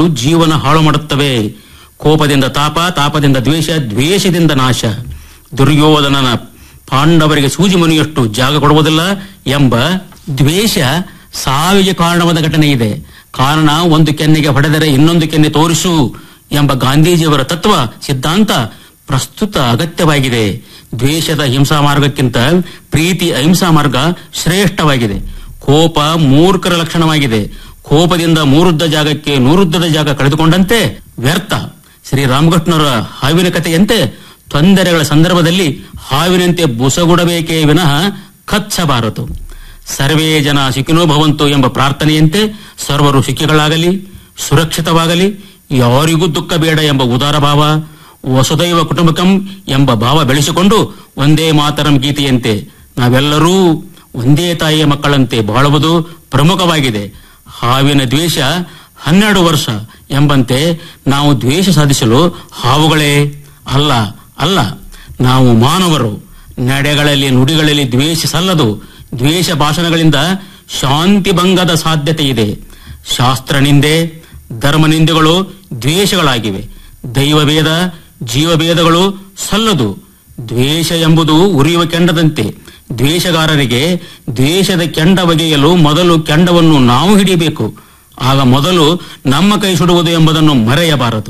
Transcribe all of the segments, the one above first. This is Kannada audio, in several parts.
ಜೀವನ ಹಾಳು ಮಾಡುತ್ತವೆ ಕೋಪದಿಂದ ತಾಪ ತಾಪದಿಂದ ದ್ವೇಷ ದ್ವೇಷದಿಂದ ನಾಶ ದುರ್ಯೋಧನನ ಪಾಂಡವರಿಗೆ ಸೂಜಿ ಮನೆಯಷ್ಟು ಜಾಗ ಕೊಡುವುದಿಲ್ಲ ಎಂಬ ದ್ವೇಷ ಸಾವಿಗೆ ಕಾರಣವಾದ ಘಟನೆ ಇದೆ ಕಾರಣ ಒಂದು ಕೆನ್ನೆಗೆ ಹೊಡೆದರೆ ಇನ್ನೊಂದು ಕೆನ್ನೆ ತೋರಿಸು ಎಂಬ ಗಾಂಧೀಜಿಯವರ ತತ್ವ ಸಿದ್ಧಾಂತ ಪ್ರಸ್ತುತ ಅಗತ್ಯವಾಗಿದೆ ದ್ವೇಷದ ಹಿಂಸಾ ಮಾರ್ಗಕ್ಕಿಂತ ಪ್ರೀತಿ ಅಹಿಂಸಾ ಮಾರ್ಗ ಶ್ರೇಷ್ಠವಾಗಿದೆ ಕೋಪ ಮೂರ್ಖರ ಲಕ್ಷಣವಾಗಿದೆ ಕೋಪದಿಂದ ಮೂರುದ್ದ ಜಾಗಕ್ಕೆ ನೂರುದ್ದದ ಜಾಗ ಕಳೆದುಕೊಂಡಂತೆ ವ್ಯರ್ಥ ಶ್ರೀರಾಮಕೃಷ್ಣರ ಹಾವಿನ ಕಥೆಯಂತೆ ತೊಂದರೆಗಳ ಸಂದರ್ಭದಲ್ಲಿ ಹಾವಿನಂತೆ ಬುಸಗುಡಬೇಕೇ ವಿನಃ ಕಚ್ಚಬಾರದು ಸರ್ವೇ ಜನ ಸುಖಿನೋ ಭವಂತು ಎಂಬ ಪ್ರಾರ್ಥನೆಯಂತೆ ಸರ್ವರು ಸುಖಿಗಳಾಗಲಿ ಸುರಕ್ಷಿತವಾಗಲಿ ಯಾರಿಗೂ ದುಃಖ ಬೇಡ ಎಂಬ ಉದಾರ ಭಾವ ವಸುದೈವ ಕುಟುಂಬಕಂ ಎಂಬ ಭಾವ ಬೆಳೆಸಿಕೊಂಡು ಒಂದೇ ಮಾತರಂ ಗೀತೆಯಂತೆ ನಾವೆಲ್ಲರೂ ಒಂದೇ ತಾಯಿಯ ಮಕ್ಕಳಂತೆ ಬಾಳುವುದು ಪ್ರಮುಖವಾಗಿದೆ ಹಾವಿನ ದ್ವೇಷ ಹನ್ನೆರಡು ವರ್ಷ ಎಂಬಂತೆ ನಾವು ದ್ವೇಷ ಸಾಧಿಸಲು ಹಾವುಗಳೇ ಅಲ್ಲ ಅಲ್ಲ ನಾವು ಮಾನವರು ನಡೆಗಳಲ್ಲಿ ನುಡಿಗಳಲ್ಲಿ ದ್ವೇಷ ಸಲ್ಲದು ದ್ವೇಷ ಭಾಷಣಗಳಿಂದ ಶಾಂತಿ ಭಂಗದ ಸಾಧ್ಯತೆ ಇದೆ ಶಾಸ್ತ್ರ ನಿಂದೆ ಧರ್ಮ ನಿಂದೆಗಳು ದ್ವೇಷಗಳಾಗಿವೆ ದೈವಭೇದ ಜೀವಭೇದಗಳು ಸಲ್ಲದು ದ್ವೇಷ ಎಂಬುದು ಉರಿಯುವ ಕೆಂಡದಂತೆ ದ್ವೇಷಗಾರರಿಗೆ ದ್ವೇಷದ ಕೆಂಡ ಬಗೆಯಲು ಮೊದಲು ಕೆಂಡವನ್ನು ನಾವು ಹಿಡಿಯಬೇಕು ಆಗ ಮೊದಲು ನಮ್ಮ ಕೈ ಸುಡುವುದು ಎಂಬುದನ್ನು ಮರೆಯಬಾರದು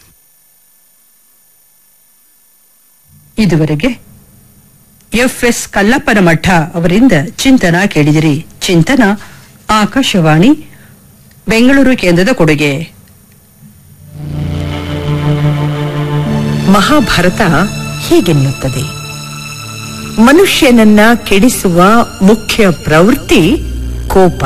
ಇದುವರೆಗೆ ಎಫ್ ಎಸ್ ಕಲ್ಲಪ್ಪನ ಮಠ ಅವರಿಂದ ಚಿಂತನ ಕೇಳಿದಿರಿ ಚಿಂತನ ಆಕಾಶವಾಣಿ ಬೆಂಗಳೂರು ಕೇಂದ್ರದ ಕೊಡುಗೆ ಮಹಾಭಾರತ ಹೀಗೆನ್ನುತ್ತದೆ ಮನುಷ್ಯನನ್ನ ಕೆಡಿಸುವ ಮುಖ್ಯ ಪ್ರವೃತ್ತಿ ಕೋಪ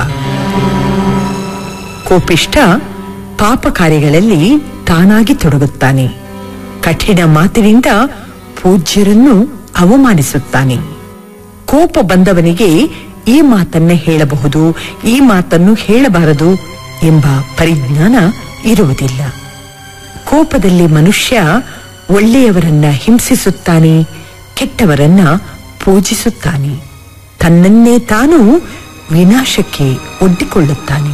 ಕೋಪಿಷ್ಟ ಪಾಪ ಕಾರ್ಯಗಳಲ್ಲಿ ತಾನಾಗಿ ತೊಡಗುತ್ತಾನೆ ಕಠಿಣ ಮಾತಿನಿಂದ ಪೂಜ್ಯರನ್ನು ಅವಮಾನಿಸುತ್ತಾನೆ ಕೋಪ ಬಂದವನಿಗೆ ಈ ಮಾತನ್ನ ಹೇಳಬಹುದು ಈ ಮಾತನ್ನು ಹೇಳಬಾರದು ಎಂಬ ಪರಿಜ್ಞಾನ ಇರುವುದಿಲ್ಲ ಕೋಪದಲ್ಲಿ ಮನುಷ್ಯ ಒಳ್ಳೆಯವರನ್ನ ಹಿಂಸಿಸುತ್ತಾನೆ ಕೆಟ್ಟವರನ್ನ ಪೂಜಿಸುತ್ತಾನೆ ತನ್ನನ್ನೇ ತಾನು ವಿನಾಶಕ್ಕೆ ಒಡ್ಡಿಕೊಳ್ಳುತ್ತಾನೆ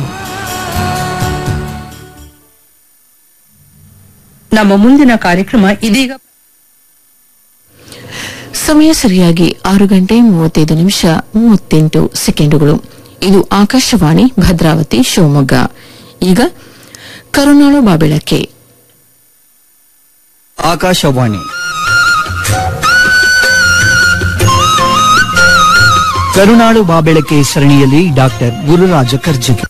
ನಮ್ಮ ಮುಂದಿನ ಕಾರ್ಯಕ್ರಮ ಇದೀಗ ಸಮಯ ಸರಿಯಾಗಿ ಆರು ಗಂಟೆ ಮೂವತ್ತೈದು ನಿಮಿಷ ಮೂವತ್ತೆಂಟು ಸೆಕೆಂಡುಗಳು ಇದು ಆಕಾಶವಾಣಿ ಭದ್ರಾವತಿ ಶಿವಮೊಗ್ಗ ಈಗ ಕರುನಾಳು ಬಾಬೆಳಕ್ಕೆ ಆಕಾಶವಾಣಿ ಕರುನಾಡು ಬಾಬೆಳಕೆ ಸರಣಿಯಲ್ಲಿ doctor Gururaja Karjagi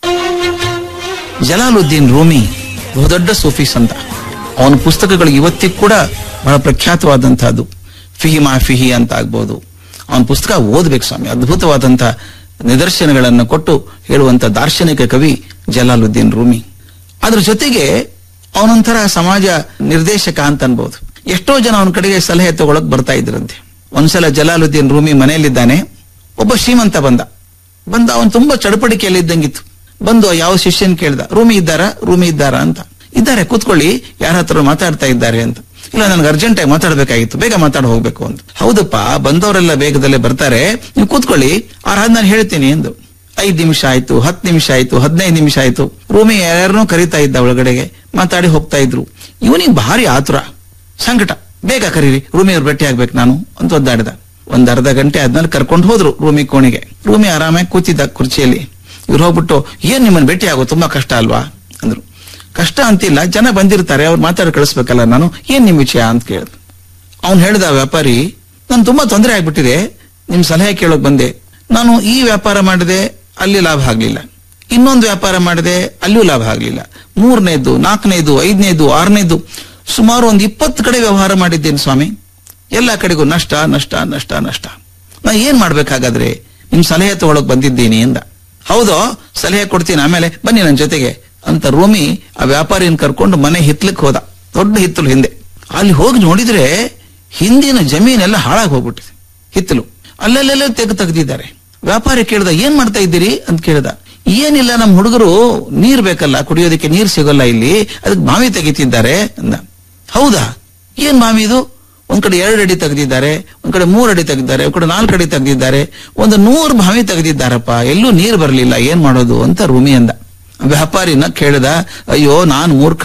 Jalaluddin Rumi ಬಹುದೊಡ್ಡ ಸೂಫಿ ಸಂತ ಅವನ ಪುಸ್ತಕಗಳು ಇವತ್ತಿಗೂ ಕೂಡ ಬಹಳ ಪ್ರಖ್ಯಾತವಾದಂತಹದ್ದು ಫಿಹಿ ಮಾ ಫಿಹಿ ಅಂತ ಆಗ್ಬೋದು ಅವನ ಪುಸ್ತಕ ಓದ್ಬೇಕು ಸ್ವಾಮಿ ಅದ್ಭುತವಾದಂತ ನಿದರ್ಶನಗಳನ್ನು ಕೊಟ್ಟು ಹೇಳುವಂತ ದಾರ್ಶನಿಕ ಕವಿ ಜಲಾಲುದ್ದೀನ್ ರೂಮಿ ಅದ್ರ ಜೊತೆಗೆ ಅವನೊಂಥರ ಸಮಾಜ ನಿರ್ದೇಶಕ ಅಂತ ಅನ್ಬೋದು ಎಷ್ಟೋ ಜನ ಅವನ ಕಡೆಗೆ ಸಲಹೆ ತಗೊಳಕ್ ಬರ್ತಾ ಇದ್ರಂತೆ ಒಂದ್ಸಲ ಜಲಾಲುದ್ದೀನ್ ರೂಮಿ ಮನೆಯಲ್ಲಿದ್ದಾನೆ ಒಬ್ಬ ಶ್ರೀಮಂತ ಬಂದ ಬಂದ ಅವನು ತುಂಬಾ ಚಡಪಡಿಕೆಯಲ್ಲಿ ಇದ್ದಂಗಿತ್ತು ಬಂದು ಯಾವ ಶಿಷ್ಯನ್ ಕೇಳ್ದ ರೂಮಿ ಇದ್ದಾರಾ ರೂಮಿ ಇದ್ದಾರಾ ಅಂತ ಇದ್ದಾರೆ ಕೂತ್ಕೊಳ್ಳಿ ಯಾರ ಹತ್ರ ಮಾತಾಡ್ತಾ ಇದ್ದಾರೆ ಅಂತ ಇಲ್ಲ ನನ್ಗೆ ಅರ್ಜೆಂಟ್ ಆಗಿ ಮಾತಾಡ್ಬೇಕಾಗಿತ್ತು ಬೇಗ ಮಾತಾಡ ಹೋಗ್ಬೇಕು ಅಂತ ಹೌದಪ್ಪ ಬಂದವರೆಲ್ಲ ಬೇಗದಲ್ಲೇ ಬರ್ತಾರೆ ನೀವು ಕೂತ್ಕೊಳ್ಳಿ ಆರಾದ್ ನಾನು ಹೇಳ್ತೀನಿ ಎಂದು ಐದ್ ನಿಮಿಷ ಆಯ್ತು ಹತ್ತು ನಿಮಿಷ ಆಯ್ತು ಹದಿನೈದು ನಿಮಿಷ ಆಯ್ತು ರೂಮಿ ಯಾರನ್ನೂ ಕರೀತಾ ಇದ್ದ ಒಳಗಡೆಗೆ ಮಾತಾಡಿ ಹೋಗ್ತಾ ಇದ್ರು ಇವನಿಗೆ ಭಾರಿ ಆತುರ ಸಂಕಟ ಬೇಗ ಕರೀರಿ ರೂಮಿ ಅವ್ರು ಭೇಟಿ ಆಗ್ಬೇಕು ನಾನು ಅಂತ ಒದ್ದಾಡಿದ ಒಂದ್ ಅರ್ಧ ಗಂಟೆ ಆದ್ಮೇಲೆ ಕರ್ಕೊಂಡು ಹೋದ್ರು ರೂಮಿ ಕೋಣೆಗೆ ರೂಮಿ ಆರಾಮಾಗಿ ಕೂತಿದ್ದ ಕುರ್ಚಿಯಲ್ಲಿ ಇವ್ರು ಹೋಗ್ಬಿಟ್ಟು ಏನ್ ನಿಮ್ಮನ್ನ ಭೇಟಿ ಆಗೋ ತುಂಬಾ ಕಷ್ಟ ಅಲ್ವಾ ಅಂದ್ರು ಕಷ್ಟ ಅಂತಿಲ್ಲ ಜನ ಬಂದಿರ್ತಾರೆ ಅವ್ರು ಮಾತಾಡಿ ಕಳಿಸ್ಬೇಕಲ್ಲ ನಾನು ಏನ್ ನಿಮ್ ವಿಷಯ ಅಂತ ಕೇಳಿದ್ರು ಅವ್ನು ಹೇಳ್ದ ವ್ಯಾಪಾರಿ ನಾನು ತುಂಬಾ ತೊಂದರೆ ಆಗ್ಬಿಟ್ಟಿದೆ ನಿಮ್ ಸಲಹೆ ಕೇಳೋಕ್ ಬಂದೆ ನಾನು ಈ ವ್ಯಾಪಾರ ಮಾಡಿದೆ ಅಲ್ಲಿ ಲಾಭ ಆಗ್ಲಿಲ್ಲ ಇನ್ನೊಂದು ವ್ಯಾಪಾರ ಮಾಡಿದೆ ಅಲ್ಲೂ ಲಾಭ ಆಗ್ಲಿಲ್ಲ ಮೂರನೇದು ನಾಲ್ಕನೇದು ಐದನೇದು ಆರನೇದು ಸುಮಾರು ಒಂದು ಇಪ್ಪತ್ತು ಕಡೆ ವ್ಯವಹಾರ ಮಾಡಿದ್ದೇನೆ ಸ್ವಾಮಿ ಎಲ್ಲ ಕಡೆಗೂ ನಷ್ಟ ನಷ್ಟ ನಷ್ಟ ನಷ್ಟ ನಾ ಏನ್ ಮಾಡ್ಬೇಕಾಗಾದ್ರೆ ನಿಮ್ ಸಲಹೆ ತಗೊಳಕ್ ಬಂದಿದ್ದೀನಿ ಎಂದ ಹೌದು ಸಲಹೆ ಕೊಡ್ತೀನಿ ಆಮೇಲೆ ಬನ್ನಿ ನನ್ನ ಜೊತೆಗೆ ಅಂತ ರೂಮಿ ಆ ವ್ಯಾಪಾರಿನ ಕರ್ಕೊಂಡು ಮನೆ ಹಿತ್ಲಕ್ ಹೋದ ದೊಡ್ಡ ಹಿತ್ತಲು ಹಿಂದೆ ಅಲ್ಲಿ ಹೋಗಿ ನೋಡಿದ್ರೆ ಹಿಂದಿನ ಜಮೀನೆಲ್ಲ ಹಾಳಾಗಿ ಹೋಗ್ಬಿಟ್ಟಿದೆ ಹಿತ್ತಲು ಅಲ್ಲಲ್ಲೆಲ್ಲ ತೆಗೆದು ತೆಗೆದಿದ್ದಾರೆ ವ್ಯಾಪಾರಿ ಕೇಳ್ದ ಏನ್ ಮಾಡ್ತಾ ಇದ್ದೀರಿ ಅಂತ ಕೇಳ್ದ ಏನಿಲ್ಲ ನಮ್ಮ ಹುಡುಗರು ನೀರ್ ಬೇಕಲ್ಲ ಕುಡಿಯೋದಕ್ಕೆ ನೀರ್ ಸಿಗೋಲ್ಲ ಇಲ್ಲಿ ಅದಕ್ಕೆ ಬಾವಿ ತೆಗಿತಿದ್ದಾರೆ ಅಂದ ಹೌದಾ ಏನ್ ಬಾವಿ ಇದು ಒಂದ್ ಕಡೆ ಎರಡು ಅಡಿ ತೆಗೆದಿದ್ದಾರೆ ಒಂದ್ ಕಡೆ ಮೂರ್ ಅಡಿ ತೆಗೆದಿದ್ದಾರೆ ಒಂದ್ ಕಡೆ ನಾಲ್ಕು ಅಡಿ ತೆಗೆದಿದ್ದಾರೆ ಒಂದು ನೂರು ಬಾವಿ ತೆಗೆದಿದ್ದಾರಪ್ಪ ಎಲ್ಲೂ ನೀರ್ ಬರಲಿಲ್ಲ ಏನ್ ಮಾಡೋದು ಅಂತ ರೂಮಿ ಅಂದ ವ್ಯಾಪಾರಿನ ಕೇಳಿದ ಅಯ್ಯೋ ನಾನು ಮೂರ್ಖ